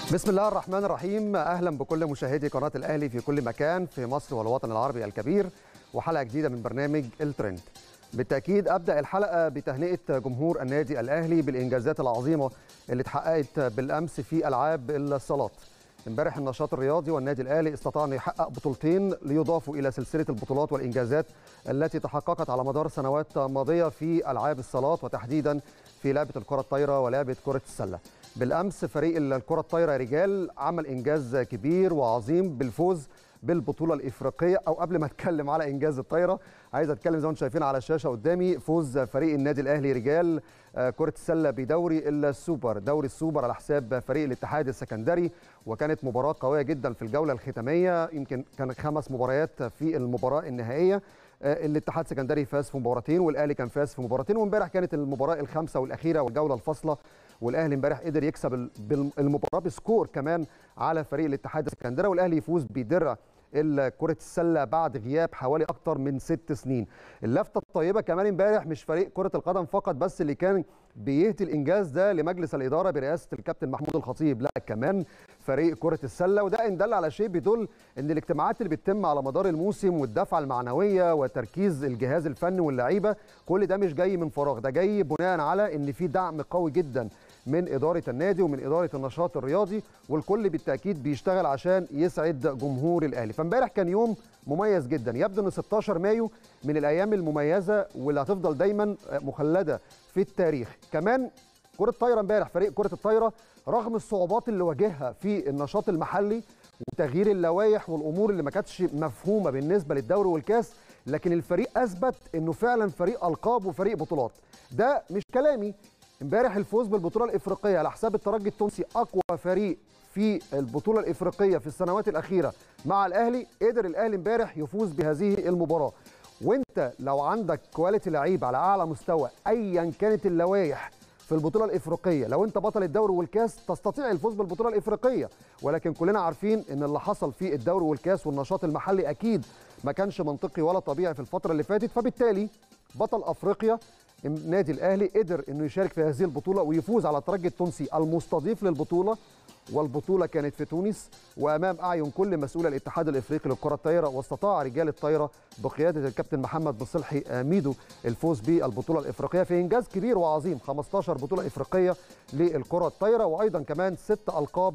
بسم الله الرحمن الرحيم اهلا بكل مشاهدي قناه الاهلي في كل مكان في مصر والوطن العربي الكبير وحلقه جديده من برنامج الترند بالتاكيد ابدا الحلقه بتهنئه جمهور النادي الاهلي بالانجازات العظيمه اللي اتحققت بالامس في العاب الصالات امبارح النشاط الرياضي والنادي الاهلي استطاع انه يحقق بطولتين ليضافوا الى سلسله البطولات والانجازات التي تحققت على مدار سنوات ماضيه في العاب الصالات وتحديدا في لعبه الكره الطايره ولعبه كره السله بالامس فريق الكره الطايره رجال عمل انجاز كبير وعظيم بالفوز بالبطوله الافريقيه او قبل ما اتكلم على انجاز الطايره عايز اتكلم زي ما انتم شايفين على الشاشه قدامي فوز فريق النادي الاهلي رجال كره السله بدوري السوبر دوري السوبر على حساب فريق الاتحاد السكندري وكانت مباراه قويه جدا في الجوله الختاميه يمكن كان خمس مباريات في المباراه النهائيه الاتحاد السكندري فاز في مباراتين والاهلي كان فاز في مباراتين وامبارح كانت المباراه الخامسه والاخيره والجوله الفاصله والاهلي امبارح قدر يكسب المباراه بسكور كمان على فريق الاتحاد السكندري والاهلي يفوز بدرع كرة السلة بعد غياب حوالي أكتر من ست سنين اللفتة الطيبة كمان امبارح مش فريق كرة القدم فقط بس اللي كان بيهدي الإنجاز ده لمجلس الإدارة برئاسة الكابتن محمود الخطيب لا كمان فريق كرة السلة وده إن دل على شيء بيدل إن الاجتماعات اللي بتتم على مدار الموسم والدفعة المعنوية وتركيز الجهاز الفني واللعيبة كل ده مش جاي من فراغ ده جاي بناء على إن في دعم قوي جدا من إدارة النادي ومن إدارة النشاط الرياضي والكل بالتأكيد بيشتغل عشان يسعد جمهور الأهلي فامبارح كان يوم مميز جدا يبدو أن 16 مايو من الأيام المميزة واللي هتفضل دايما مخلدة في التاريخ كمان كرة الطايرة امبارح فريق كرة الطايرة رغم الصعوبات اللي واجهها في النشاط المحلي وتغيير اللوائح والأمور اللي ما كانتش مفهومة بالنسبة للدوري والكاس لكن الفريق أثبت أنه فعلا فريق ألقاب وفريق بطولات ده مش كلامي امبارح الفوز بالبطوله الافريقيه على حساب الترجي التونسي اقوى فريق في البطوله الافريقيه في السنوات الاخيره مع الاهلي قدر الاهلي امبارح يفوز بهذه المباراه وانت لو عندك كواليتي لعيب على اعلى مستوى ايا كانت اللوائح في البطوله الافريقيه لو انت بطل الدوري والكاس تستطيع الفوز بالبطوله الافريقيه ولكن كلنا عارفين ان اللي حصل في الدوري والكاس والنشاط المحلي اكيد ما كانش منطقي ولا طبيعي في الفتره اللي فاتت فبالتالي بطل افريقيا النادي الاهلي قدر انه يشارك في هذه البطوله ويفوز على الترجي التونسي المستضيف للبطوله والبطوله كانت في تونس وامام اعين كل مسؤول الاتحاد الافريقي للكره الطايره واستطاع رجال الطايره بقياده الكابتن محمد بصلحي ميدو الفوز بالبطوله الافريقيه في انجاز كبير وعظيم 15 بطوله افريقيه للكره الطايره وايضا كمان ست القاب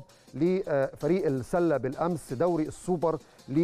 لفريق السله بالامس دوري السوبر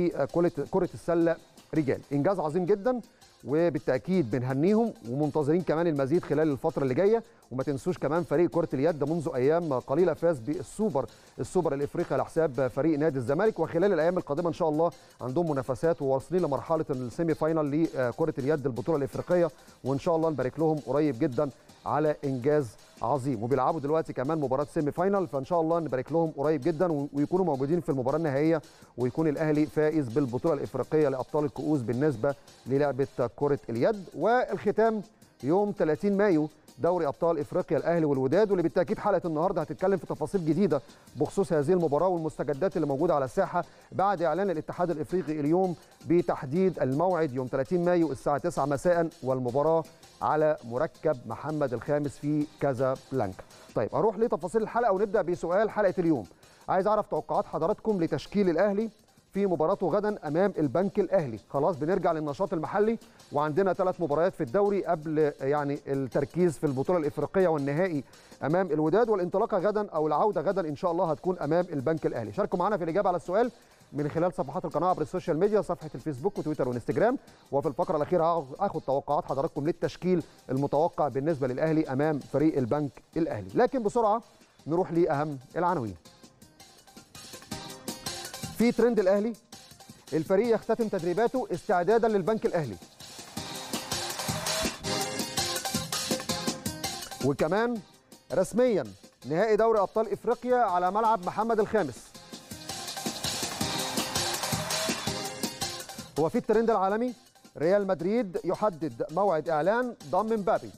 لكره السله رجال انجاز عظيم جدا وبالتاكيد بنهنيهم ومنتظرين كمان المزيد خلال الفتره اللي جايه وما تنسوش كمان فريق كره اليد منذ ايام قليله فاز بالسوبر السوبر الافريقي على حساب فريق نادي الزمالك وخلال الايام القادمه ان شاء الله عندهم منافسات وواصلين لمرحله السيمي فاينال لكره اليد البطوله الافريقيه وان شاء الله نبارك لهم قريب جدا على انجاز عظيم وبيلعبوا دلوقتي كمان مباراه سيمي فاينال فان شاء الله نبارك لهم قريب جدا ويكونوا موجودين في المباراه النهائيه ويكون الاهلي فائز بالبطوله الافريقيه لابطال الكؤوس بالنسبه للعبه كره اليد والختام يوم 30 مايو دوري ابطال افريقيا الاهلي والوداد واللي بالتاكيد حلقه النهارده هتتكلم في تفاصيل جديده بخصوص هذه المباراه والمستجدات اللي موجوده على الساحه بعد اعلان الاتحاد الافريقي اليوم بتحديد الموعد يوم 30 مايو الساعه 9 مساء والمباراه على مركب محمد الخامس في كازابلانكا. طيب اروح لتفاصيل الحلقه ونبدا بسؤال حلقه اليوم. عايز اعرف توقعات حضراتكم لتشكيل الاهلي في مباراته غدا امام البنك الاهلي خلاص بنرجع للنشاط المحلي وعندنا ثلاث مباريات في الدوري قبل يعني التركيز في البطوله الافريقيه والنهائي امام الوداد والانطلاقه غدا او العوده غدا ان شاء الله هتكون امام البنك الاهلي شاركوا معنا في الاجابه على السؤال من خلال صفحات القناه عبر السوشيال ميديا صفحه الفيسبوك وتويتر وانستجرام وفي الفقره الاخيره هاخد توقعات حضراتكم للتشكيل المتوقع بالنسبه للاهلي امام فريق البنك الاهلي لكن بسرعه نروح لاهم العناوين في ترند الاهلي الفريق يختتم تدريباته استعدادا للبنك الاهلي وكمان رسميا نهائي دوري ابطال افريقيا على ملعب محمد الخامس هو في الترند العالمي ريال مدريد يحدد موعد اعلان ضم مبابي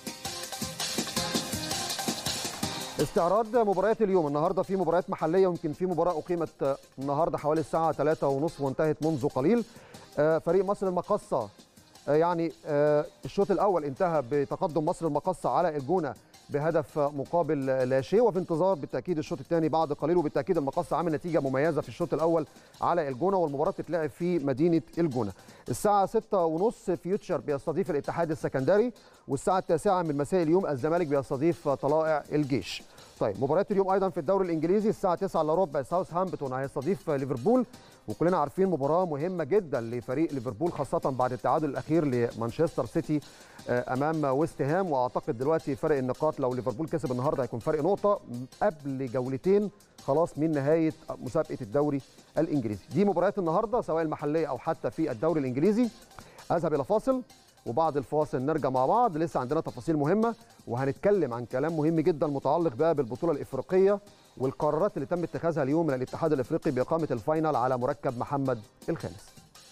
استعراض مباريات اليوم النهارده في مباريات محليه ويمكن في مباراه اقيمت النهارده حوالي الساعه 3 ونصف وانتهت منذ قليل فريق مصر المقصه يعني الشوط الاول انتهى بتقدم مصر المقصه على الجونه بهدف مقابل لا شيء وفي انتظار بالتاكيد الشوط الثاني بعد قليل وبالتاكيد المقص عامل نتيجه مميزه في الشوط الاول على الجونه والمباراه تتلعب في مدينه الجونه. الساعه 6:30 فيوتشر بيستضيف الاتحاد السكندري والساعه 9 من مساء اليوم الزمالك بيستضيف طلائع الجيش. طيب مباريات اليوم ايضا في الدوري الانجليزي الساعه 9 الا ربع ساوثهامبتون هيستضيف ليفربول وكلنا عارفين مباراه مهمه جدا لفريق ليفربول خاصه بعد التعادل الاخير لمانشستر سيتي امام ويست هام واعتقد دلوقتي فرق النقاط لو ليفربول كسب النهارده هيكون فرق نقطه قبل جولتين خلاص من نهايه مسابقه الدوري الانجليزي دي مباريات النهارده سواء المحليه او حتى في الدوري الانجليزي اذهب الى فاصل وبعد الفاصل نرجع مع بعض لسه عندنا تفاصيل مهمه وهنتكلم عن كلام مهم جدا متعلق بقى بالبطوله الافريقيه والقرارات اللي تم اتخاذها اليوم من الاتحاد الافريقي باقامه الفاينل على مركب محمد الخامس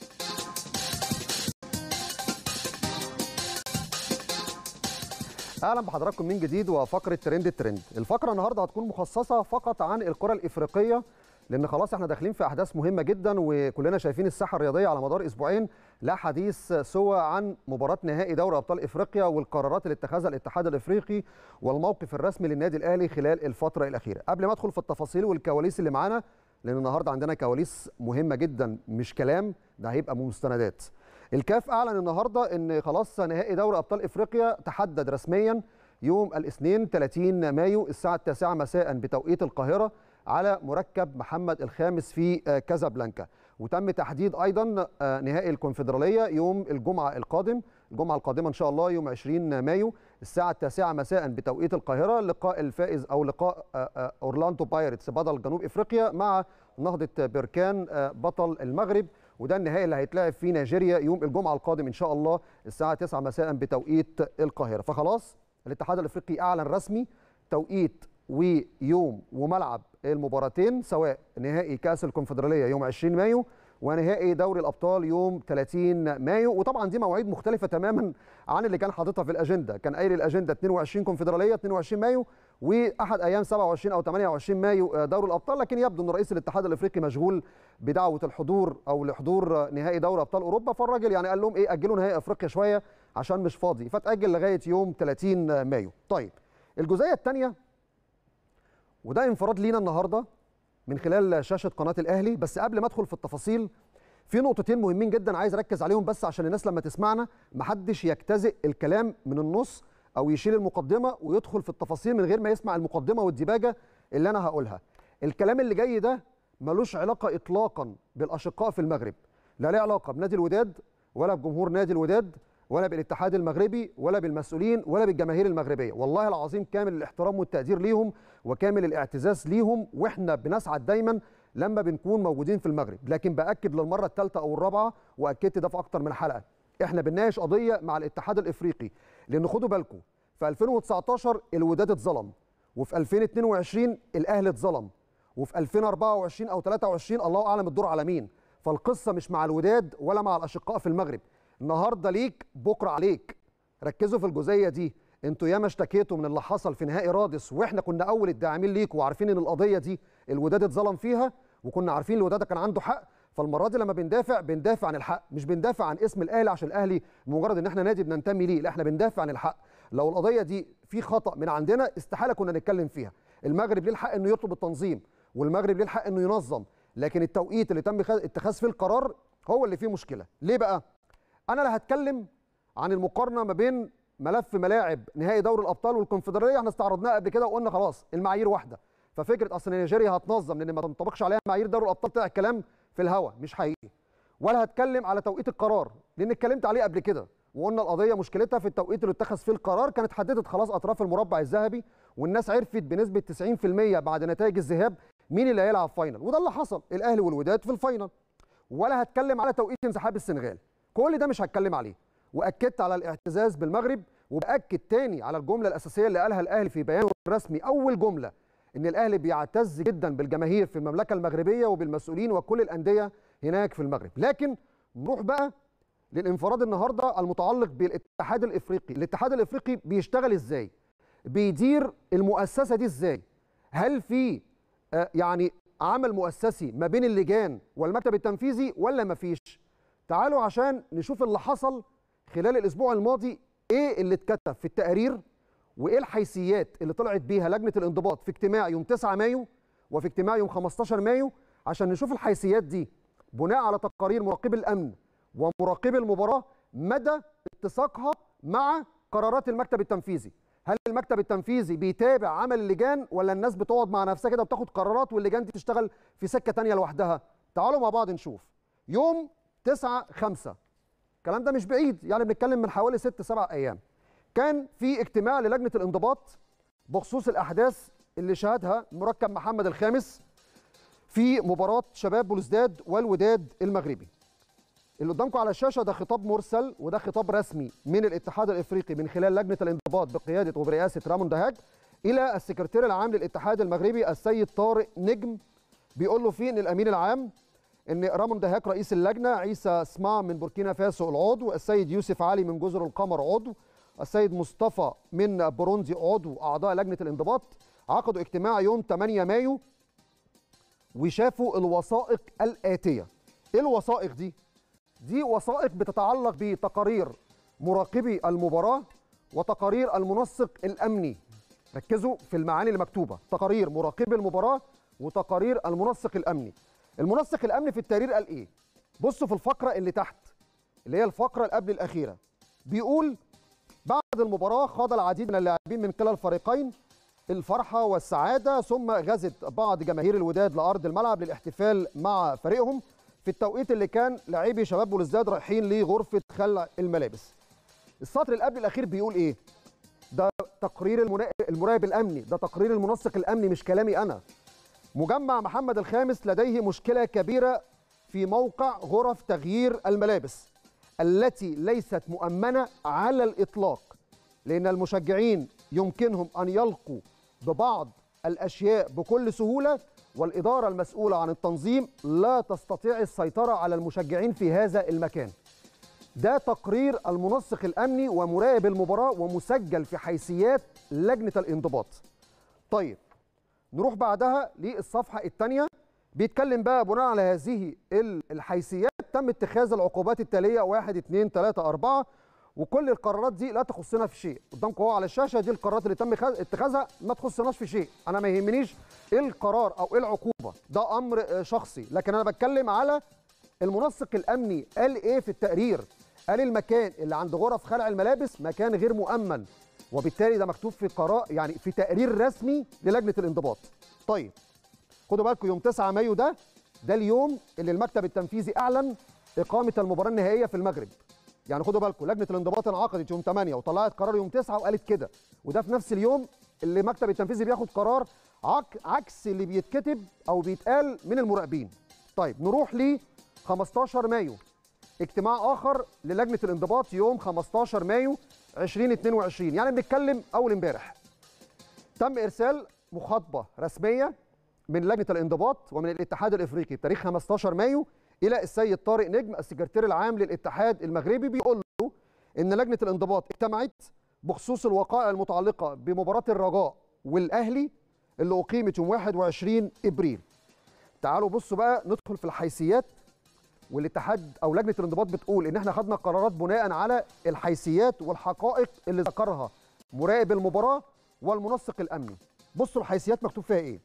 اهلا بحضراتكم من جديد وفقره ترند الترند الفقره النهارده هتكون مخصصه فقط عن الكره الافريقيه لان خلاص احنا داخلين في احداث مهمه جدا وكلنا شايفين الساحه الرياضيه على مدار اسبوعين لا حديث سوى عن مباراه نهائي دوري ابطال افريقيا والقرارات اللي اتخذها الاتحاد الافريقي والموقف الرسمي للنادي الاهلي خلال الفتره الاخيره قبل ما ادخل في التفاصيل والكواليس اللي معانا لان النهارده عندنا كواليس مهمه جدا مش كلام ده هيبقى مستندات الكاف اعلن النهارده ان خلاص نهائي دوري ابطال افريقيا تحدد رسميا يوم الاثنين 30 مايو الساعه 9 مساء بتوقيت القاهره على مركب محمد الخامس في كازابلانكا وتم تحديد ايضا نهائي الكونفدراليه يوم الجمعه القادم الجمعه القادمه ان شاء الله يوم 20 مايو الساعه 9 مساء بتوقيت القاهره لقاء الفائز او لقاء اورلاندو بايرتس بطل جنوب افريقيا مع نهضه بركان بطل المغرب وده النهائي اللي هيتلعب في نيجيريا يوم الجمعه القادم ان شاء الله الساعه 9 مساء بتوقيت القاهره فخلاص الاتحاد الافريقي اعلن رسمي توقيت ويوم وملعب المباراتين سواء نهائي كاس الكونفدراليه يوم 20 مايو ونهائي دوري الابطال يوم 30 مايو وطبعا دي مواعيد مختلفه تماما عن اللي كان حاططها في الاجنده كان قايل الاجنده 22 كونفدراليه 22 مايو واحد ايام 27 او 28 مايو دوري الابطال لكن يبدو ان رئيس الاتحاد الافريقي مشغول بدعوه الحضور او لحضور نهائي دوري ابطال اوروبا فالراجل يعني قال لهم ايه اجلوا نهائي افريقيا شويه عشان مش فاضي فتاجل لغايه يوم 30 مايو طيب الجزئيه الثانيه وده انفراد لينا النهارده من خلال شاشه قناه الاهلي بس قبل ما ادخل في التفاصيل في نقطتين مهمين جدا عايز اركز عليهم بس عشان الناس لما تسمعنا محدش يجتزئ الكلام من النص او يشيل المقدمه ويدخل في التفاصيل من غير ما يسمع المقدمه والديباجه اللي انا هقولها الكلام اللي جاي ده ملوش علاقه اطلاقا بالاشقاء في المغرب لا له علاقه بنادي الوداد ولا بجمهور نادي الوداد ولا بالاتحاد المغربي ولا بالمسؤولين ولا بالجماهير المغربيه والله العظيم كامل الاحترام والتقدير ليهم وكامل الاعتزاز ليهم واحنا بنسعد دايما لما بنكون موجودين في المغرب لكن باكد للمره الثالثه او الرابعه واكدت ده في اكتر من حلقه احنا بنناقش قضيه مع الاتحاد الافريقي لان خدوا بالكم في 2019 الوداد اتظلم وفي 2022 الاهلي اتظلم وفي 2024 او 23 الله اعلم الدور على مين فالقصه مش مع الوداد ولا مع الاشقاء في المغرب النهارده ليك بكره عليك ركزوا في الجزئيه دي انتوا ياما اشتكيتوا من اللي حصل في نهائي رادس واحنا كنا اول الداعمين ليكوا وعارفين ان القضيه دي الوداد اتظلم فيها وكنا عارفين الوداد كان عنده حق فالمره دي لما بندافع بندافع عن الحق مش بندافع عن اسم الاهلي عشان الاهلي مجرد ان احنا نادي بننتمي ليه لا احنا بندافع عن الحق لو القضيه دي في خطا من عندنا استحاله كنا نتكلم فيها المغرب ليه الحق انه يطلب التنظيم والمغرب ليه الحق انه ينظم لكن التوقيت اللي تم اتخاذ فيه القرار هو اللي فيه مشكله ليه بقى انا لا هتكلم عن المقارنه ما بين ملف ملاعب نهائي دوري الابطال والكونفدراليه احنا استعرضناها قبل كده وقلنا خلاص المعايير واحده ففكره اصل نيجيريا هتنظم لان ما تنطبقش عليها معايير دوري الابطال طلع الكلام في الهوا مش حقيقي ولا هتكلم على توقيت القرار لان اتكلمت عليه قبل كده وقلنا القضيه مشكلتها في التوقيت اللي اتخذ فيه القرار كانت حددت خلاص اطراف المربع الذهبي والناس عرفت بنسبه 90% بعد نتائج الذهاب مين اللي هيلعب فاينل وده اللي حصل الاهلي والوداد في الفاينل ولا هتكلم على توقيت انسحاب السنغال كل ده مش هتكلم عليه واكدت على الاعتزاز بالمغرب وباكد تاني على الجمله الاساسيه اللي قالها الاهلي في بيانه الرسمي اول جمله ان الاهلي بيعتز جدا بالجماهير في المملكه المغربيه وبالمسؤولين وكل الانديه هناك في المغرب لكن نروح بقى للانفراد النهارده المتعلق بالاتحاد الافريقي الاتحاد الافريقي بيشتغل ازاي بيدير المؤسسه دي ازاي هل في آه يعني عمل مؤسسي ما بين اللجان والمكتب التنفيذي ولا ما فيش تعالوا عشان نشوف اللي حصل خلال الاسبوع الماضي ايه اللي اتكتب في التقارير وايه الحيثيات اللي طلعت بيها لجنه الانضباط في اجتماع يوم 9 مايو وفي اجتماع يوم 15 مايو عشان نشوف الحيثيات دي بناء على تقارير مراقبي الامن ومراقبي المباراه مدى اتساقها مع قرارات المكتب التنفيذي هل المكتب التنفيذي بيتابع عمل اللجان ولا الناس بتقعد مع نفسها كده وبتاخد قرارات واللجان دي تشتغل في سكه تانية لوحدها تعالوا مع بعض نشوف يوم 9 5 الكلام ده مش بعيد يعني بنتكلم من حوالي 6 7 ايام كان في اجتماع للجنه الانضباط بخصوص الاحداث اللي شهدها مركب محمد الخامس في مباراه شباب بلوزداد والوداد المغربي اللي قدامكم على الشاشه ده خطاب مرسل وده خطاب رسمي من الاتحاد الافريقي من خلال لجنه الانضباط بقياده وبرئاسه رامون دهاج الى السكرتير العام للاتحاد المغربي السيد طارق نجم بيقول له فيه ان الامين العام ان رامون دهاك رئيس اللجنه عيسى سما من بوركينا فاسو العضو السيد يوسف علي من جزر القمر عضو السيد مصطفى من بوروندي عضو اعضاء لجنه الانضباط عقدوا اجتماع يوم 8 مايو وشافوا الوثائق الاتيه ايه الوثائق دي دي وثائق بتتعلق بتقارير مراقبي المباراه وتقارير المنسق الامني ركزوا في المعاني اللي مكتوبه تقارير مراقبي المباراه وتقارير المنسق الامني المنسق الامني في التقرير قال ايه بصوا في الفقره اللي تحت اللي هي الفقره اللي قبل الاخيره بيقول بعد المباراه خاض العديد من اللاعبين من كلا الفريقين الفرحه والسعاده ثم غزت بعض جماهير الوداد لارض الملعب للاحتفال مع فريقهم في التوقيت اللي كان لاعبي شباب بلوزداد رايحين لغرفه خلع الملابس السطر اللي قبل الاخير بيقول ايه ده تقرير المنا... المراقب الامني ده تقرير المنسق الامني مش كلامي انا مجمع محمد الخامس لديه مشكله كبيره في موقع غرف تغيير الملابس التي ليست مؤمنه على الاطلاق لان المشجعين يمكنهم ان يلقوا ببعض الاشياء بكل سهوله والاداره المسؤوله عن التنظيم لا تستطيع السيطره على المشجعين في هذا المكان ده تقرير المنسق الامني ومراقب المباراه ومسجل في حيثيات لجنه الانضباط طيب نروح بعدها للصفحه الثانيه بيتكلم بقى بناء على هذه الحيثيات تم اتخاذ العقوبات التاليه 1 2 3 4 وكل القرارات دي لا تخصنا في شيء قدامكم اهو على الشاشه دي القرارات اللي تم اتخاذها ما تخصناش في شيء انا ما يهمنيش ايه القرار او ايه العقوبه ده امر شخصي لكن انا بتكلم على المنسق الامني قال ايه في التقرير قال المكان اللي عند غرف خلع الملابس مكان غير مؤمن وبالتالي ده مكتوب في قرار يعني في تقرير رسمي للجنه الانضباط طيب خدوا بالكم يوم 9 مايو ده ده اليوم اللي المكتب التنفيذي اعلن اقامه المباراه النهائيه في المغرب يعني خدوا بالكم لجنه الانضباط انعقدت يوم 8 وطلعت قرار يوم 9 وقالت كده وده في نفس اليوم اللي المكتب التنفيذي بياخد قرار عكس اللي بيتكتب او بيتقال من المراقبين طيب نروح ل 15 مايو اجتماع اخر للجنه الانضباط يوم 15 مايو 2022 يعني بنتكلم اول امبارح تم ارسال مخاطبه رسميه من لجنه الانضباط ومن الاتحاد الافريقي بتاريخ 15 مايو الى السيد طارق نجم السكرتير العام للاتحاد المغربي بيقول له ان لجنه الانضباط اجتمعت بخصوص الوقائع المتعلقه بمباراه الرجاء والاهلي اللي اقيمت يوم 21 ابريل تعالوا بصوا بقى ندخل في الحيثيات والاتحاد او لجنه الانضباط بتقول ان احنا خدنا قرارات بناء على الحيثيات والحقائق اللي ذكرها مراقب المباراه والمنسق الامني بصوا الحيثيات مكتوب فيها ايه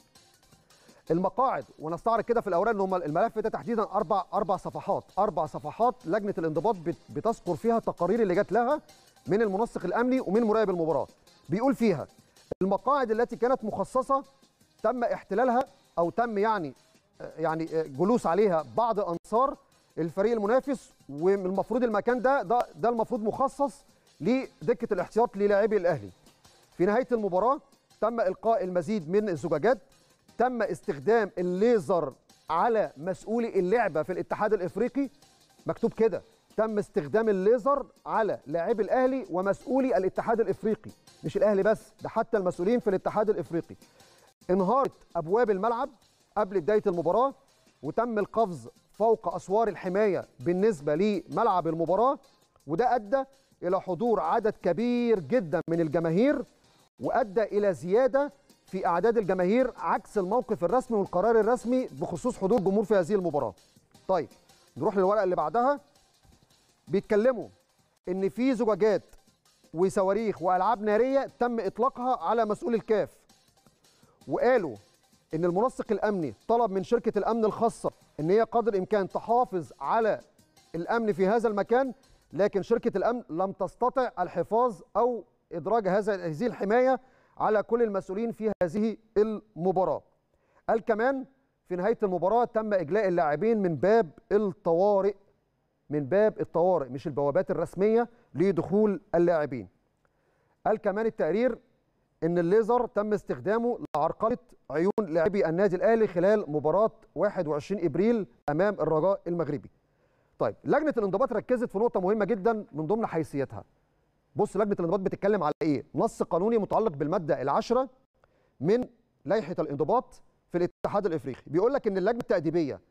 المقاعد ونستعرض كده في الاوراق ان هم الملف ده تحديدا اربع اربع صفحات اربع صفحات لجنه الانضباط بتذكر فيها التقارير اللي جات لها من المنسق الامني ومن مراقب المباراه بيقول فيها المقاعد التي كانت مخصصه تم احتلالها او تم يعني يعني جلوس عليها بعض انصار الفريق المنافس والمفروض المكان ده ده, ده المفروض مخصص لدكه الاحتياط للاعبي الاهلي في نهايه المباراه تم القاء المزيد من الزجاجات تم استخدام الليزر على مسؤولي اللعبه في الاتحاد الافريقي مكتوب كده تم استخدام الليزر على لاعبي الاهلي ومسؤولي الاتحاد الافريقي مش الاهلي بس ده حتى المسؤولين في الاتحاد الافريقي انهارت ابواب الملعب قبل بدايه المباراه وتم القفز فوق اسوار الحمايه بالنسبه لملعب المباراه وده ادى الى حضور عدد كبير جدا من الجماهير وادى الى زياده في اعداد الجماهير عكس الموقف الرسمي والقرار الرسمي بخصوص حضور جمهور في هذه المباراه. طيب نروح للورقه اللي بعدها بيتكلموا ان في زجاجات وصواريخ والعاب ناريه تم اطلاقها على مسؤول الكاف وقالوا ان المنسق الامني طلب من شركه الامن الخاصه ان هي قدر الامكان تحافظ على الامن في هذا المكان لكن شركه الامن لم تستطع الحفاظ او ادراج هذا هذه الحمايه على كل المسؤولين في هذه المباراه. قال كمان في نهايه المباراه تم اجلاء اللاعبين من باب الطوارئ من باب الطوارئ مش البوابات الرسميه لدخول اللاعبين. قال كمان التقرير ان الليزر تم استخدامه لعرقله عيون لاعبي النادي الاهلي خلال مباراه 21 ابريل امام الرجاء المغربي. طيب لجنه الانضباط ركزت في نقطه مهمه جدا من ضمن حيثياتها. بص لجنه الانضباط بتتكلم على ايه؟ نص قانوني متعلق بالماده العاشره من لائحه الانضباط في الاتحاد الافريقي، بيقول لك ان اللجنه التاديبيه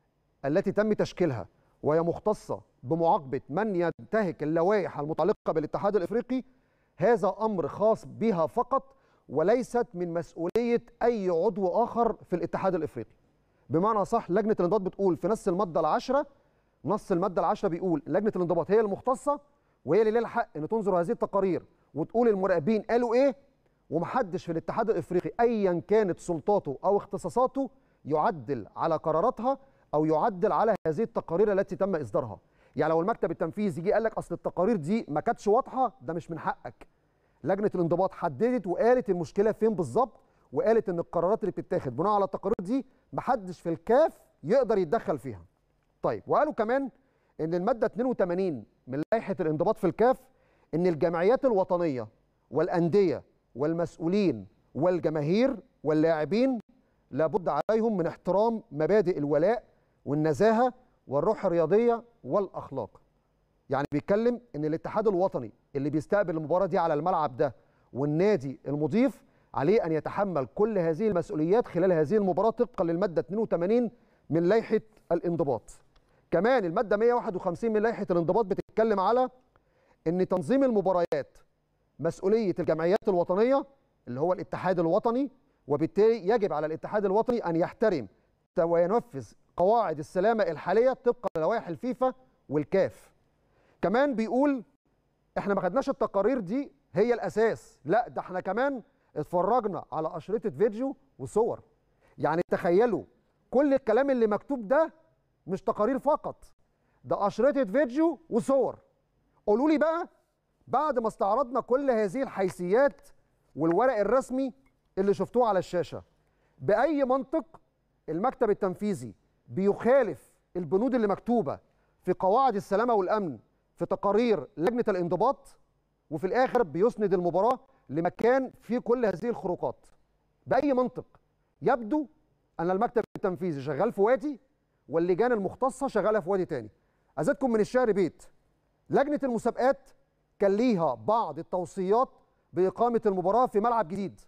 التي تم تشكيلها وهي مختصه بمعاقبه من ينتهك اللوائح المتعلقه بالاتحاد الافريقي هذا امر خاص بها فقط وليست من مسؤوليه اي عضو اخر في الاتحاد الافريقي. بمعنى صح لجنه الانضباط بتقول في نص الماده العاشره نص الماده العاشره بيقول لجنه الانضباط هي المختصه وهي اللي لها الحق ان تنظر هذه التقارير وتقول المراقبين قالوا ايه ومحدش في الاتحاد الافريقي ايا كانت سلطاته او اختصاصاته يعدل على قراراتها او يعدل على هذه التقارير التي تم اصدارها يعني لو المكتب التنفيذي جه قال لك اصل التقارير دي ما كانتش واضحه ده مش من حقك لجنه الانضباط حددت وقالت المشكله فين بالظبط وقالت ان القرارات اللي بتتاخد بناء على التقارير دي محدش في الكاف يقدر يتدخل فيها طيب وقالوا كمان ان الماده 82 من لائحه الانضباط في الكاف ان الجمعيات الوطنيه والانديه والمسؤولين والجماهير واللاعبين لابد عليهم من احترام مبادئ الولاء والنزاهه والروح الرياضيه والاخلاق. يعني بيتكلم ان الاتحاد الوطني اللي بيستقبل المباراه دي على الملعب ده والنادي المضيف عليه ان يتحمل كل هذه المسؤوليات خلال هذه المباراه طبقا للماده 82 من لائحه الانضباط. كمان الماده 151 من لائحه الانضباط بتتكلم على ان تنظيم المباريات مسؤوليه الجمعيات الوطنيه اللي هو الاتحاد الوطني وبالتالي يجب على الاتحاد الوطني ان يحترم وينفذ قواعد السلامه الحاليه طبقا للوائح الفيفا والكاف. كمان بيقول احنا ما خدناش التقارير دي هي الاساس، لا ده احنا كمان اتفرجنا على اشرطه فيديو وصور. يعني تخيلوا كل الكلام اللي مكتوب ده مش تقارير فقط ده اشرطه فيديو وصور قولوا لي بقى بعد ما استعرضنا كل هذه الحيثيات والورق الرسمي اللي شفتوه على الشاشه باي منطق المكتب التنفيذي بيخالف البنود اللي مكتوبه في قواعد السلامه والامن في تقارير لجنه الانضباط وفي الاخر بيسند المباراه لمكان فيه كل هذه الخروقات باي منطق يبدو ان المكتب التنفيذي شغال في وادي واللجان المختصه شغاله في وادي تاني ازيدكم من الشعر بيت لجنه المسابقات كان ليها بعض التوصيات باقامه المباراه في ملعب جديد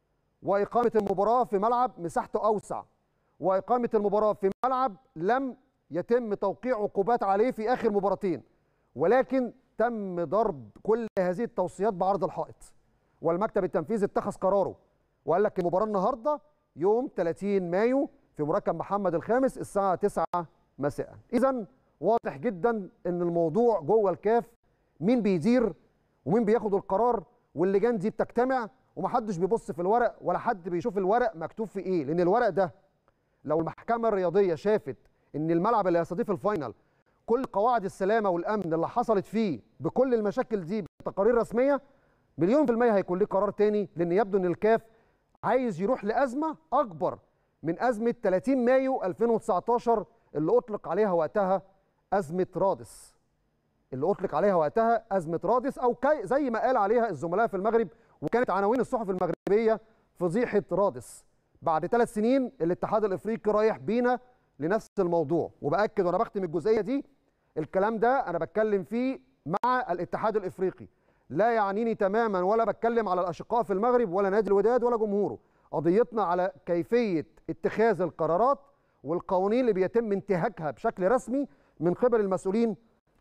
واقامه المباراه في ملعب مساحته اوسع واقامه المباراه في ملعب لم يتم توقيع عقوبات عليه في اخر مباراتين ولكن تم ضرب كل هذه التوصيات بعرض الحائط والمكتب التنفيذي اتخذ قراره وقال لك المباراه النهارده يوم 30 مايو في مركب محمد الخامس الساعه 9 مساء اذا واضح جدا ان الموضوع جوه الكاف مين بيدير ومين بياخد القرار واللجان دي بتجتمع ومحدش بيبص في الورق ولا حد بيشوف الورق مكتوب في ايه لان الورق ده لو المحكمه الرياضيه شافت ان الملعب اللي هيستضيف الفاينل كل قواعد السلامه والامن اللي حصلت فيه بكل المشاكل دي بتقارير رسميه مليون في الميه هيكون ليه قرار تاني لان يبدو ان الكاف عايز يروح لازمه اكبر من ازمه 30 مايو 2019 اللي اطلق عليها وقتها ازمه رادس اللي اطلق عليها وقتها ازمه رادس او كي زي ما قال عليها الزملاء في المغرب وكانت عناوين الصحف المغربيه فضيحه رادس بعد ثلاث سنين الاتحاد الافريقي رايح بينا لنفس الموضوع وباكد وانا بختم الجزئيه دي الكلام ده انا بتكلم فيه مع الاتحاد الافريقي لا يعنيني تماما ولا بتكلم على الاشقاء في المغرب ولا نادي الوداد ولا جمهوره قضيتنا على كيفيه اتخاذ القرارات والقوانين اللي بيتم انتهاكها بشكل رسمي من قبل المسؤولين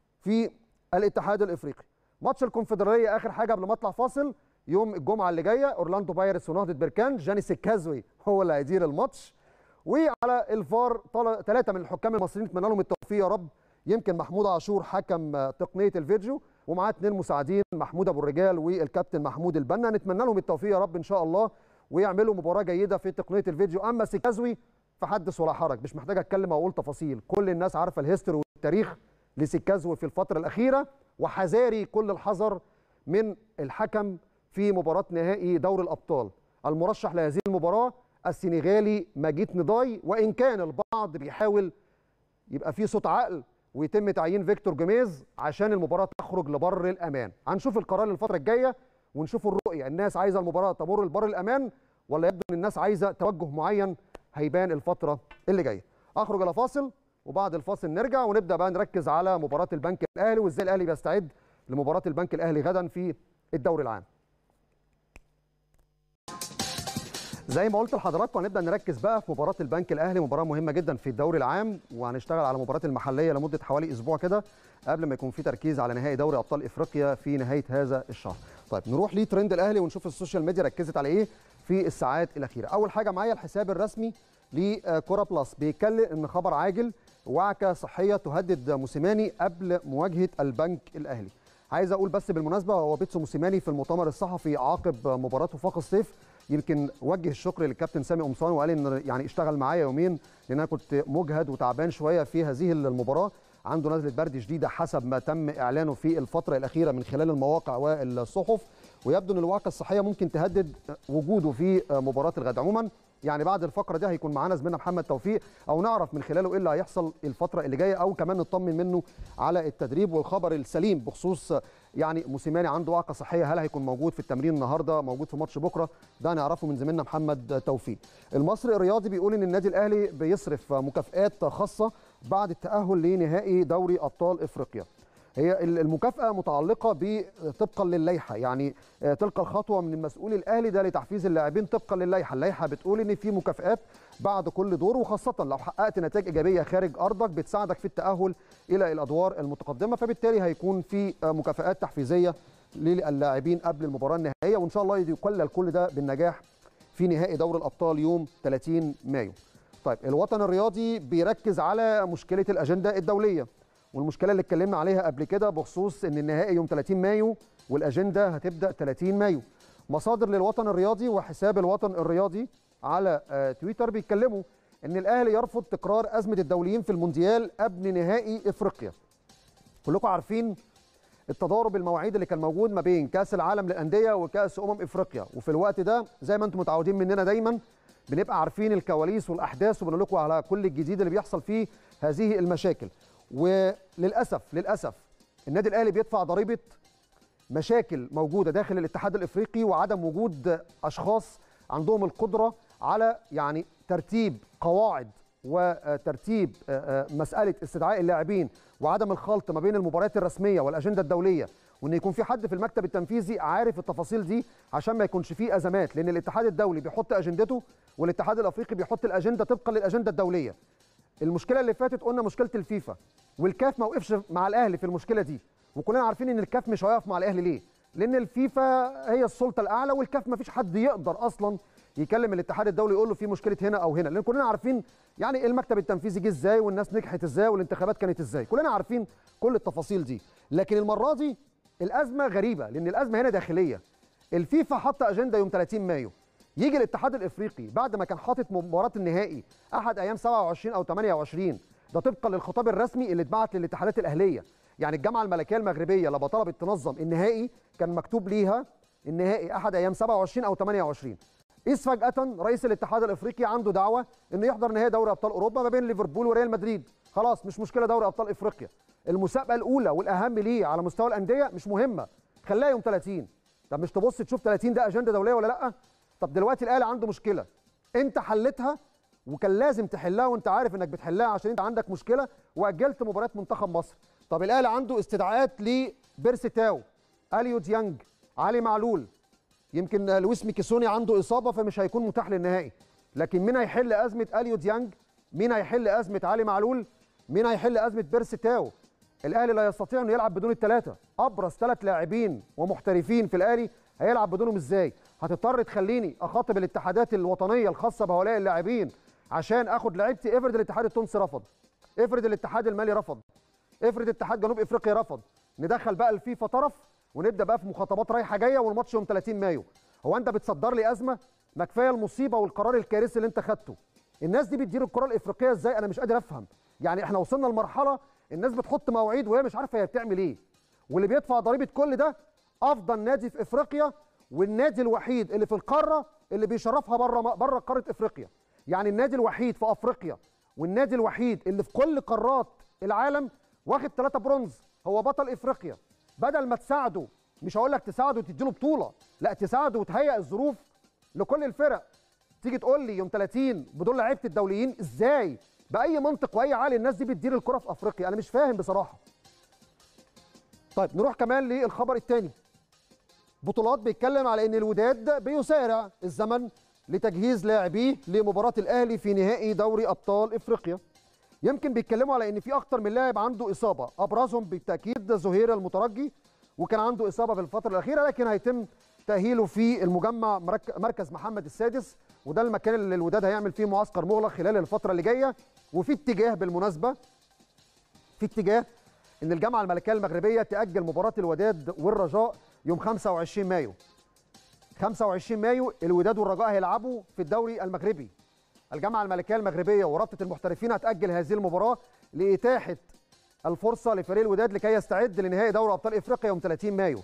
في الاتحاد الافريقي ماتش الكونفدراليه اخر حاجه قبل ما اطلع فاصل يوم الجمعه اللي جايه اورلاندو بايرتس ونهضه بركان جانيس الكازوي هو اللي هيدير الماتش وعلى الفار ثلاثه من الحكام المصريين نتمنى لهم التوفيق يا رب يمكن محمود عاشور حكم تقنيه الفيديو ومعاه اثنين مساعدين محمود ابو الرجال والكابتن محمود البنا نتمنى لهم التوفيق يا رب ان شاء الله ويعملوا مباراه جيده في تقنيه الفيديو اما سيكازوي فحدث ولا حرج مش محتاج اتكلم او اقول تفاصيل كل الناس عارفه الهيستوري والتاريخ لسيكازوي في الفتره الاخيره وحذاري كل الحذر من الحكم في مباراه نهائي دوري الابطال المرشح لهذه المباراه السنغالي ماجيت نضاي وان كان البعض بيحاول يبقى في صوت عقل ويتم تعيين فيكتور جوميز عشان المباراه تخرج لبر الامان هنشوف القرار الفتره الجايه ونشوف الرؤيه الناس عايزه المباراه تمر لبر الامان ولا يبدو ان الناس عايزه توجه معين هيبان الفتره اللي جايه اخرج الى فاصل وبعد الفاصل نرجع ونبدا بقى نركز على مباراه البنك الاهلي وازاي الاهلي بيستعد لمباراه البنك الاهلي غدا في الدوري العام زي ما قلت لحضراتكم هنبدا نركز بقى في مباراه البنك الاهلي مباراه مهمه جدا في الدوري العام وهنشتغل على المباراه المحليه لمده حوالي اسبوع كده قبل ما يكون في تركيز على نهائي دوري ابطال افريقيا في نهايه هذا الشهر طيب نروح لترند الاهلي ونشوف السوشيال ميديا ركزت على ايه في الساعات الاخيره اول حاجه معايا الحساب الرسمي لكوره بلس بيتكلم ان خبر عاجل وعكه صحيه تهدد موسيماني قبل مواجهه البنك الاهلي عايز اقول بس بالمناسبه هو بيتسو موسيماني في المؤتمر الصحفي عقب مباراته فاق الصيف يمكن وجه الشكر للكابتن سامي قمصان وقال ان يعني اشتغل معايا يومين لان انا كنت مجهد وتعبان شويه في هذه المباراه عنده نزله برد شديده حسب ما تم اعلانه في الفتره الاخيره من خلال المواقع والصحف ويبدو ان الوعكه الصحيه ممكن تهدد وجوده في مباراه الغد عموما يعني بعد الفقره دي هيكون معانا زميلنا محمد توفيق او نعرف من خلاله ايه اللي هيحصل الفتره اللي جايه او كمان نطمن منه على التدريب والخبر السليم بخصوص يعني موسيماني عنده وعكه صحيه هل هيكون موجود في التمرين النهارده موجود في ماتش بكره ده هنعرفه من زميلنا محمد توفيق المصري الرياضي بيقول ان النادي الاهلي بيصرف مكافئات خاصه بعد التاهل لنهائي دوري ابطال افريقيا هي المكافاه متعلقه طبقا للائحه يعني تلك الخطوه من المسؤول الاهلي ده لتحفيز اللاعبين طبقا للائحه اللائحه بتقول ان في مكافئات بعد كل دور وخاصه لو حققت نتائج ايجابيه خارج ارضك بتساعدك في التاهل الى الادوار المتقدمه فبالتالي هيكون في مكافئات تحفيزيه للاعبين قبل المباراه النهائيه وان شاء الله يقلل كل ده بالنجاح في نهائي دوري الابطال يوم 30 مايو طيب الوطن الرياضي بيركز على مشكله الاجنده الدوليه والمشكله اللي اتكلمنا عليها قبل كده بخصوص ان النهائي يوم 30 مايو والاجنده هتبدا 30 مايو مصادر للوطن الرياضي وحساب الوطن الرياضي على تويتر بيتكلموا ان الاهلي يرفض تكرار ازمه الدوليين في المونديال قبل نهائي افريقيا كلكم عارفين التضارب المواعيد اللي كان موجود ما بين كاس العالم للانديه وكاس امم افريقيا وفي الوقت ده زي ما انتم متعودين مننا دايما بنبقى عارفين الكواليس والاحداث وبنقول لكم على كل الجديد اللي بيحصل فيه هذه المشاكل وللاسف للاسف النادي الاهلي بيدفع ضريبه مشاكل موجوده داخل الاتحاد الافريقي وعدم وجود اشخاص عندهم القدره على يعني ترتيب قواعد وترتيب مساله استدعاء اللاعبين وعدم الخلط ما بين المباريات الرسميه والاجنده الدوليه وان يكون في حد في المكتب التنفيذي عارف التفاصيل دي عشان ما يكونش فيه ازمات لان الاتحاد الدولي بيحط اجندته والاتحاد الافريقي بيحط الاجنده طبقا للاجنده الدوليه المشكله اللي فاتت قلنا مشكله الفيفا والكاف ما وقفش مع الاهلي في المشكله دي وكلنا عارفين ان الكاف مش هيقف مع الاهلي ليه لان الفيفا هي السلطه الاعلى والكاف ما فيش حد يقدر اصلا يكلم الاتحاد الدولي يقول له في مشكله هنا او هنا لان كلنا عارفين يعني المكتب التنفيذي جه ازاي والناس نجحت ازاي والانتخابات كانت ازاي كلنا عارفين كل التفاصيل دي لكن المره دي الازمه غريبه لان الازمه هنا داخليه الفيفا حط اجنده يوم 30 مايو يجي الاتحاد الافريقي بعد ما كان حاطط مباراه النهائي احد ايام 27 او 28 ده طبقا للخطاب الرسمي اللي اتبعت للاتحادات الاهليه يعني الجامعه الملكيه المغربيه لما طلبت تنظم النهائي كان مكتوب ليها النهائي احد ايام 27 او 28 إذ فجأة رئيس الاتحاد الافريقي عنده دعوه انه يحضر نهائي دوري ابطال اوروبا ما بين ليفربول وريال مدريد خلاص مش مشكله دوري ابطال افريقيا المسابقه الاولى والاهم ليه على مستوى الانديه مش مهمه خليها يوم 30 طب مش تبص تشوف 30 ده اجنده دوليه ولا لا طب دلوقتي الاهلي عنده مشكله انت حلتها وكان لازم تحلها وانت عارف انك بتحلها عشان انت عندك مشكله واجلت مباراه منتخب مصر طب الاهلي عنده استدعاءات لبيرسي تاو اليو ديانج علي معلول يمكن لويس ميكيسوني عنده اصابه فمش هيكون متاح للنهائي لكن مين هيحل ازمه اليو ديانج مين هيحل ازمه علي معلول مين هيحل ازمه بيرسي تاو الاهلي لا يستطيع انه يلعب بدون الثلاثه ابرز ثلاث لاعبين ومحترفين في الاهلي هيلعب بدونهم ازاي هتضطر تخليني اخاطب الاتحادات الوطنيه الخاصه بهؤلاء اللاعبين عشان اخد لعيبتي افرض الاتحاد التونسي رفض افرض الاتحاد المالي رفض افرض اتحاد جنوب افريقيا رفض ندخل بقى الفيفا طرف ونبدا بقى في مخاطبات رايحه جايه والماتش يوم 30 مايو هو انت بتصدر لي ازمه ما كفايه المصيبه والقرار الكارثي اللي انت خدته الناس دي بتدير الكره الافريقيه ازاي انا مش قادر افهم يعني احنا وصلنا لمرحله الناس بتحط مواعيد وهي مش عارفه هي بتعمل ايه واللي بيدفع ضريبه كل ده افضل نادي في افريقيا والنادي الوحيد اللي في القاره اللي بيشرفها بره بره قاره افريقيا يعني النادي الوحيد في افريقيا والنادي الوحيد اللي في كل قارات العالم واخد ثلاثة برونز هو بطل افريقيا بدل ما تساعده مش هقول لك تساعده وتديله بطوله لا تساعده وتهيئ الظروف لكل الفرق تيجي تقول لي يوم 30 بدون لعيبه الدوليين ازاي باي منطق واي عالي الناس دي بتدير الكره في افريقيا انا مش فاهم بصراحه طيب نروح كمان للخبر الثاني بطولات بيتكلم على ان الوداد بيسارع الزمن لتجهيز لاعبيه لمباراه الاهلي في نهائي دوري ابطال افريقيا يمكن بيتكلموا على ان في اكتر من لاعب عنده اصابه ابرزهم بالتاكيد زهير المترجي وكان عنده اصابه في الفتره الاخيره لكن هيتم تاهيله في المجمع مركز محمد السادس وده المكان اللي الوداد هيعمل فيه معسكر مغلق خلال الفتره اللي جايه وفي اتجاه بالمناسبه في اتجاه ان الجامعه الملكيه المغربيه تاجل مباراه الوداد والرجاء يوم 25 مايو 25 مايو الوداد والرجاء هيلعبوا في الدوري المغربي الجامعه الملكيه المغربيه ورابطه المحترفين هتاجل هذه المباراه لاتاحه الفرصه لفريق الوداد لكي يستعد لنهائي دوري ابطال افريقيا يوم 30 مايو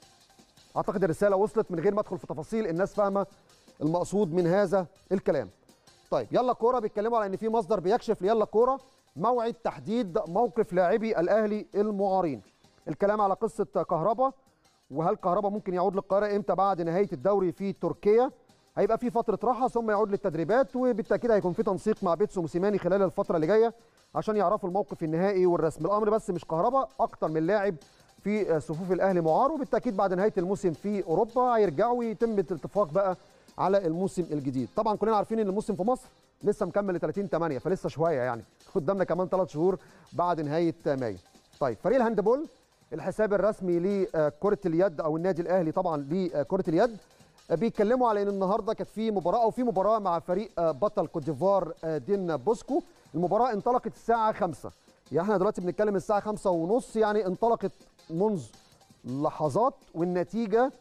اعتقد الرساله وصلت من غير ما ادخل في تفاصيل الناس فاهمه المقصود من هذا الكلام طيب يلا كوره بيتكلموا على ان في مصدر بيكشف ليلا كوره موعد تحديد موقف لاعبي الاهلي المعارين الكلام على قصه كهربا وهل كهربا ممكن يعود للقاهره امتى بعد نهايه الدوري في تركيا هيبقى في فتره راحه ثم يعود للتدريبات وبالتاكيد هيكون في تنسيق مع بيتسو موسيماني خلال الفتره اللي جايه عشان يعرفوا الموقف النهائي والرسمي الامر بس مش كهربا اكتر من لاعب في صفوف الاهلي معار وبالتاكيد بعد نهايه الموسم في اوروبا هيرجعوا ويتم الاتفاق بقى على الموسم الجديد طبعا كلنا عارفين ان الموسم في مصر لسه مكمل ل 30 8 فلسه شويه يعني قدامنا كمان ثلاث شهور بعد نهايه مايو طيب فريق الهاندبول الحساب الرسمي لكره اليد او النادي الاهلي طبعا لكره اليد بيتكلموا على ان النهارده كانت في مباراه او في مباراه مع فريق بطل كوت ديفوار دين بوسكو المباراه انطلقت الساعه 5 يعني احنا دلوقتي بنتكلم الساعه 5 ونص يعني انطلقت منذ لحظات والنتيجه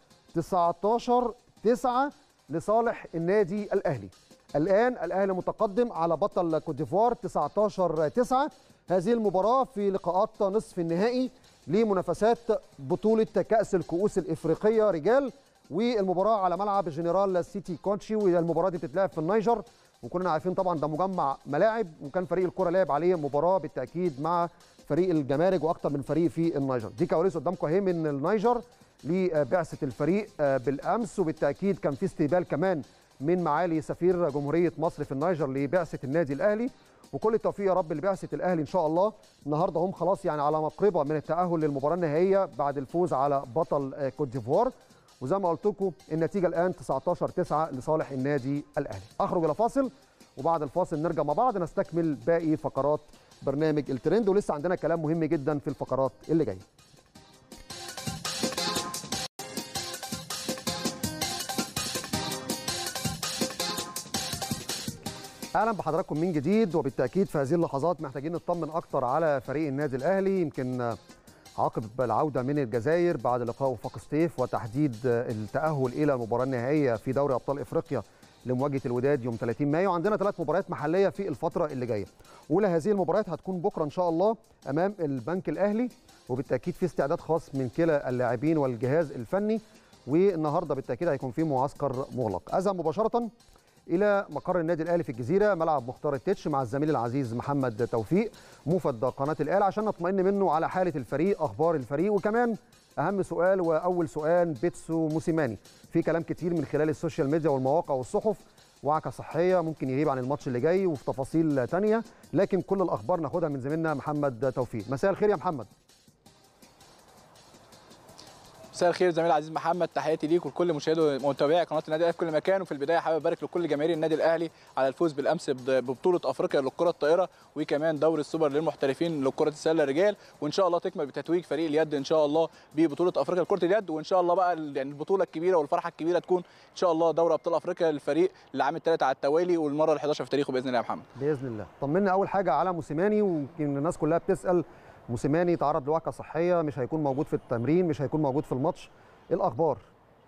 19 9 لصالح النادي الاهلي الان الاهلي متقدم على بطل كوت ديفوار 19 9 هذه المباراه في لقاءات نصف النهائي لمنافسات بطوله كاس الكؤوس الافريقيه رجال والمباراه على ملعب جنرال سيتي كونتشي والمباراه دي بتتلعب في النيجر وكلنا عارفين طبعا ده مجمع ملاعب وكان فريق الكره لعب عليه مباراه بالتاكيد مع فريق الجمارك واكثر من فريق في النيجر دي كواليس قدامكم اهي من النيجر لبعثه الفريق بالامس وبالتاكيد كان في استقبال كمان من معالي سفير جمهوريه مصر في النيجر لبعثه النادي الاهلي وكل التوفيق يا رب لبعثه الاهلي ان شاء الله النهارده هم خلاص يعني على مقربه من التاهل للمباراه النهائيه بعد الفوز على بطل كوت ديفوار وزي ما قلت لكم النتيجه الان 19 9 لصالح النادي الاهلي اخرج الى فاصل وبعد الفاصل نرجع مع بعض نستكمل باقي فقرات برنامج الترند ولسه عندنا كلام مهم جدا في الفقرات اللي جايه اهلا بحضراتكم من جديد وبالتاكيد في هذه اللحظات محتاجين نطمن اكتر على فريق النادي الاهلي يمكن عقب العوده من الجزائر بعد لقاء وفاق سطيف وتحديد التاهل الى المباراه النهائيه في دوري ابطال افريقيا لمواجهه الوداد يوم 30 مايو عندنا ثلاث مباريات محليه في الفتره اللي جايه اولى هذه المباريات هتكون بكره ان شاء الله امام البنك الاهلي وبالتاكيد في استعداد خاص من كلا اللاعبين والجهاز الفني والنهارده بالتاكيد هيكون في معسكر مغلق اذهب مباشره الى مقر النادي الاهلي في الجزيره ملعب مختار التتش مع الزميل العزيز محمد توفيق موفد قناه الاهلي عشان نطمئن منه على حاله الفريق اخبار الفريق وكمان اهم سؤال واول سؤال بيتسو موسيماني في كلام كتير من خلال السوشيال ميديا والمواقع والصحف وعكه صحيه ممكن يغيب عن الماتش اللي جاي وفي تفاصيل تانية لكن كل الاخبار ناخدها من زميلنا محمد توفيق مساء الخير يا محمد مساء الخير زميل العزيز محمد تحياتي ليك ولكل مشاهدي ومتابعي قناه النادي الاهلي في كل مكان وفي البدايه حابب ابارك لكل جماهير النادي الاهلي على الفوز بالامس ببطوله افريقيا للكره الطائره وكمان دوري السوبر للمحترفين لكره السله الرجال وان شاء الله تكمل بتتويج فريق اليد ان شاء الله ببطوله افريقيا لكره اليد وان شاء الله بقى يعني البطوله الكبيره والفرحه الكبيره تكون ان شاء الله دوري ابطال افريقيا للفريق العام الثالث على التوالي والمره ال11 في تاريخه باذن الله يا محمد باذن الله طمنا اول حاجه على موسيماني ويمكن الناس كلها بتسال موسيماني تعرض لوعكه صحيه مش هيكون موجود في التمرين مش هيكون موجود في الماتش ايه الاخبار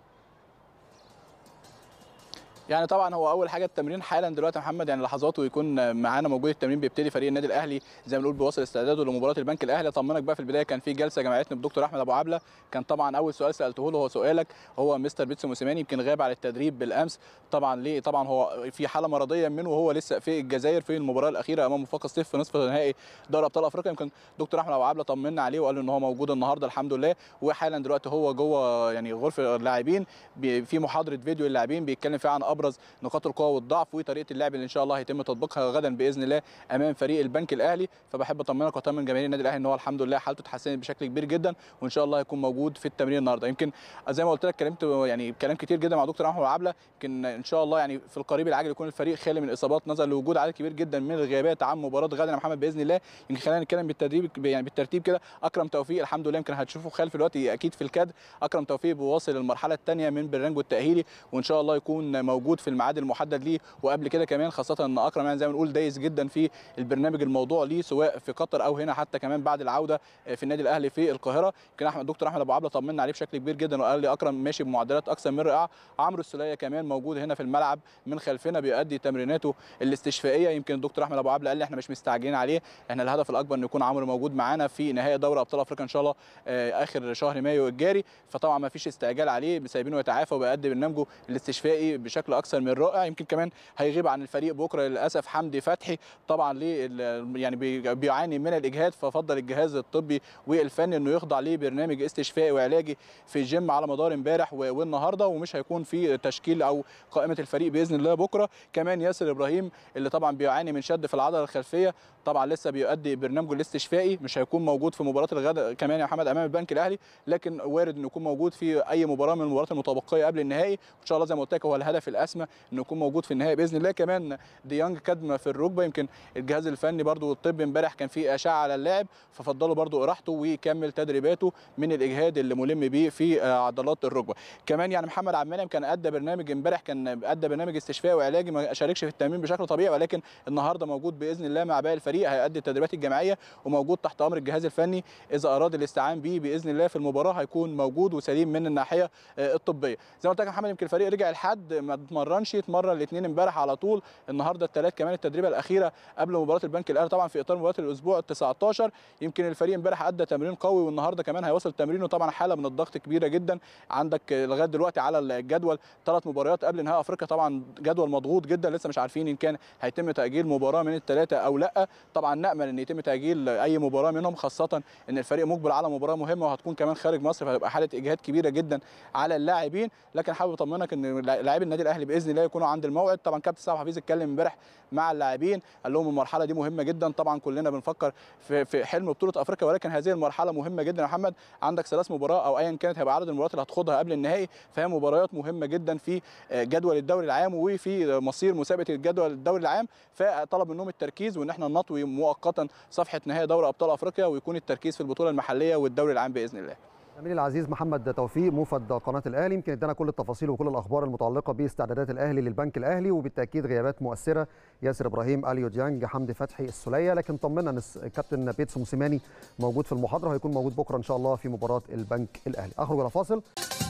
يعني طبعا هو اول حاجه التمرين حالا دلوقتي يا محمد يعني لحظات ويكون معانا موجود التمرين بيبتدي فريق النادي الاهلي زي ما بنقول بيواصل استعداده لمباراه البنك الاهلي اطمنك بقى في البدايه كان في جلسه جمعتنا بالدكتور احمد ابو عبله كان طبعا اول سؤال سالته له هو سؤالك هو مستر بيتسو موسيماني يمكن غاب على التدريب بالامس طبعا ليه طبعا هو في حاله مرضيه منه وهو لسه في الجزائر في المباراه الاخيره امام وفاق الصيف في نصف نهائي دوري ابطال افريقيا يمكن دكتور احمد ابو عبله طمنا عليه وقال له ان هو موجود النهارده الحمد لله وحالا دلوقتي هو جوه يعني غرفه اللاعبين في محاضره فيديو للاعبين بيتكلم فيها عن ابرز نقاط القوه والضعف وطريقه اللعب اللي ان شاء الله هيتم تطبيقها غدا باذن الله امام فريق البنك الاهلي فبحب اطمنك واطمن جماهير النادي الاهلي ان هو الحمد لله حالته اتحسنت بشكل كبير جدا وان شاء الله هيكون موجود في التمرين النهارده يمكن زي ما قلت لك كلمت يعني كلام كتير جدا مع دكتور احمد عبله يمكن ان شاء الله يعني في القريب العاجل يكون الفريق خالي من الاصابات نظرا لوجود عدد كبير جدا من الغيابات عن مباراه غدا يا محمد باذن الله يمكن خلينا نتكلم بالتدريب يعني بالترتيب كده اكرم توفيق الحمد لله يمكن هتشوفه خلف الوقت اكيد في الكاد اكرم توفيق بيواصل المرحله الثانيه من برنامجه التاهيلي وان شاء الله يكون موجود في الميعاد المحدد ليه وقبل كده كمان خاصه ان اكرم يعني زي ما بنقول دايس جدا في البرنامج الموضوع ليه سواء في قطر او هنا حتى كمان بعد العوده في النادي الاهلي في القاهره يمكن احمد دكتور احمد ابو عبله طمنا عليه بشكل كبير جدا وقال لي اكرم ماشي بمعدلات اكثر من رائعه عمرو السوليه كمان موجود هنا في الملعب من خلفنا بيؤدي تمريناته الاستشفائيه يمكن الدكتور احمد ابو عبله قال لي احنا مش مستعجلين عليه احنا الهدف الاكبر ان يكون عمرو موجود معانا في نهائي دوري ابطال افريقيا ان شاء الله اخر شهر مايو الجاري فطبعا ما فيش استعجال عليه سايبينه يتعافى وبيؤدي برنامجه الاستشفائي بشكل اكثر من رائع يمكن كمان هيغيب عن الفريق بكره للاسف حمدي فتحي طبعا ليه يعني بيعاني من الاجهاد ففضل الجهاز الطبي والفني انه يخضع ليه برنامج استشفائي وعلاجي في الجيم على مدار امبارح والنهارده ومش هيكون في تشكيل او قائمه الفريق باذن الله بكره كمان ياسر ابراهيم اللي طبعا بيعاني من شد في العضله الخلفيه طبعا لسه بيؤدي برنامجه الاستشفائي مش هيكون موجود في مباراه الغد كمان يا محمد امام البنك الاهلي لكن وارد انه يكون موجود في اي مباراه من المباريات المتبقيه قبل النهائي وان شاء الله زي ما قلت لك هو الهدف الاسمى انه يكون موجود في النهائي باذن الله كمان ديانج كدمه في الركبه يمكن الجهاز الفني برضو والطب امبارح كان في اشعه على اللاعب ففضلوا برضو راحته ويكمل تدريباته من الاجهاد اللي ملم بيه في عضلات الركبه كمان يعني محمد عبد المنعم كان ادى برنامج امبارح كان ادى برنامج استشفائي وعلاجي ما شاركش في التمرين بشكل طبيعي ولكن النهارده موجود باذن الله مع باقي الفريق هيؤدي التدريبات الجماعيه وموجود تحت امر الجهاز الفني اذا اراد الاستعان به باذن الله في المباراه هيكون موجود وسليم من الناحيه الطبيه زي ما قلت لك يا محمد يمكن الفريق رجع لحد ما اتمرنش اتمرن الاثنين امبارح على طول النهارده الثلاث كمان التدريبه الاخيره قبل مباراه البنك الاهلي طبعا في اطار مباراه الاسبوع ال 19 يمكن الفريق امبارح ادى تمرين قوي والنهارده كمان هيواصل تمرينه طبعا حاله من الضغط كبيره جدا عندك لغايه دلوقتي على الجدول ثلاث مباريات قبل نهائي افريقيا طبعا جدول مضغوط جدا لسه مش عارفين ان كان هيتم تاجيل مباراه من الثلاثه او لا طبعا نامل ان يتم تاجيل اي مباراه منهم خاصه ان الفريق مقبل على مباراه مهمه وهتكون كمان خارج مصر فهتبقى حاله اجهاد كبيره جدا على اللاعبين لكن حابب اطمنك ان لاعبي النادي الاهلي باذن الله يكونوا عند الموعد طبعا كابتن سامح حفيظ اتكلم امبارح مع اللاعبين قال لهم المرحله دي مهمه جدا طبعا كلنا بنفكر في في حلم بطوله افريقيا ولكن هذه المرحله مهمه جدا يا محمد عندك ثلاث مباراه او ايا كانت هيبقى عدد المباريات اللي هتخوضها قبل النهائي فهي مباريات مهمه جدا في جدول الدوري العام وفي مصير مسابقه الجدول الدوري العام فطلب منهم التركيز وان احنا نطوي مؤقتا صفحه نهائي دوري ابطال افريقيا ويكون التركيز في البطوله المحليه والدوري العام باذن الله زميلي العزيز محمد توفيق موفد قناه الاهلي يمكن ادانا كل التفاصيل وكل الاخبار المتعلقه باستعدادات الاهلي للبنك الاهلي وبالتاكيد غيابات مؤثره ياسر ابراهيم اليو ديانج حمدي فتحي السوليه لكن طمنا ان الكابتن بيتسو موسيماني موجود في المحاضره وهيكون موجود بكره ان شاء الله في مباراه البنك الاهلي اخرج الى فاصل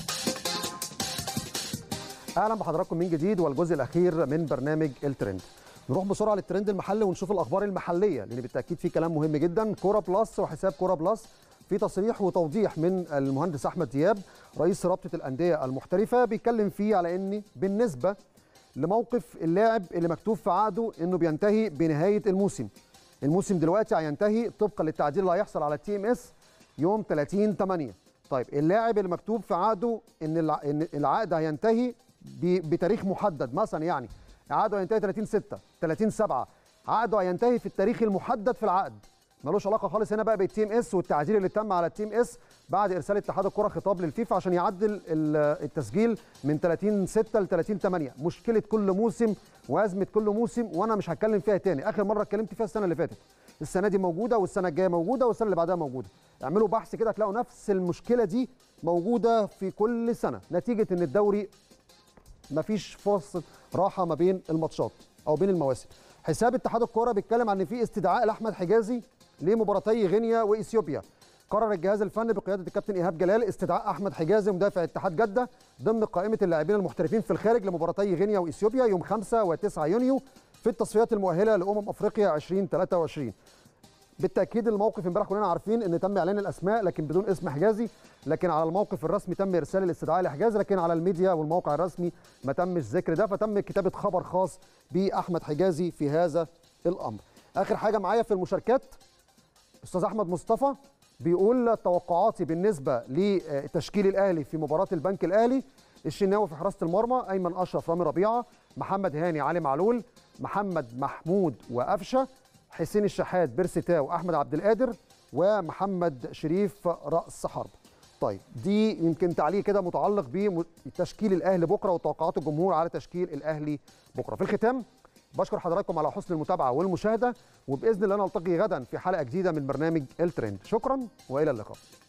اهلا بحضراتكم من جديد والجزء الاخير من برنامج الترند نروح بسرعه للترند المحلي ونشوف الاخبار المحليه لان بالتاكيد في كلام مهم جدا كوره بلس وحساب كوره بلس في تصريح وتوضيح من المهندس احمد دياب رئيس رابطه الانديه المحترفه بيتكلم فيه على ان بالنسبه لموقف اللاعب اللي مكتوب في عقده انه بينتهي بنهايه الموسم الموسم دلوقتي هينتهي طبقا للتعديل اللي هيحصل على التي ام اس يوم 30 8 طيب اللاعب اللي مكتوب في عقده ان العقد هينتهي بتاريخ محدد مثلا يعني عقده هينتهي 30 6 30 7 عقده هينتهي في التاريخ المحدد في العقد ملوش علاقه خالص هنا بقى بالتيم اس والتعديل اللي تم على التيم اس بعد ارسال اتحاد الكره خطاب للفيفا عشان يعدل التسجيل من 30 6 ل 30 8 مشكله كل موسم وازمه كل موسم وانا مش هتكلم فيها تاني اخر مره اتكلمت فيها السنه اللي فاتت السنه دي موجوده والسنه الجايه موجوده والسنه اللي بعدها موجوده اعملوا بحث كده هتلاقوا نفس المشكله دي موجوده في كل سنه نتيجه ان الدوري مفيش فرصه راحه ما بين الماتشات او بين المواسم حساب اتحاد الكوره بيتكلم عن ان في استدعاء لاحمد حجازي لمباراتي غينيا واثيوبيا قرر الجهاز الفني بقياده الكابتن ايهاب جلال استدعاء احمد حجازي مدافع اتحاد جده ضمن قائمه اللاعبين المحترفين في الخارج لمباراتي غينيا واثيوبيا يوم 5 و9 يونيو في التصفيات المؤهله لامم افريقيا 2023 بالتاكيد الموقف امبارح كلنا عارفين ان تم اعلان الاسماء لكن بدون اسم حجازي لكن على الموقف الرسمي تم ارسال الاستدعاء لحجازي لكن على الميديا والموقع الرسمي ما تمش ذكر ده فتم كتابه خبر خاص باحمد حجازي في هذا الامر اخر حاجه معايا في المشاركات استاذ احمد مصطفى بيقول توقعاتي بالنسبه لتشكيل الاهلي في مباراه البنك الاهلي الشناوي في حراسه المرمى ايمن اشرف رامي ربيعه محمد هاني علي معلول محمد محمود وقفشه حسين الشحات بيرسيتاو احمد عبد القادر ومحمد شريف راس حرب طيب دي يمكن تعليق كده متعلق بتشكيل الاهلي بكره وتوقعات الجمهور على تشكيل الاهلي بكره في الختام بشكر حضراتكم على حسن المتابعه والمشاهده وباذن الله نلتقي غدا في حلقه جديده من برنامج الترند شكرا والى اللقاء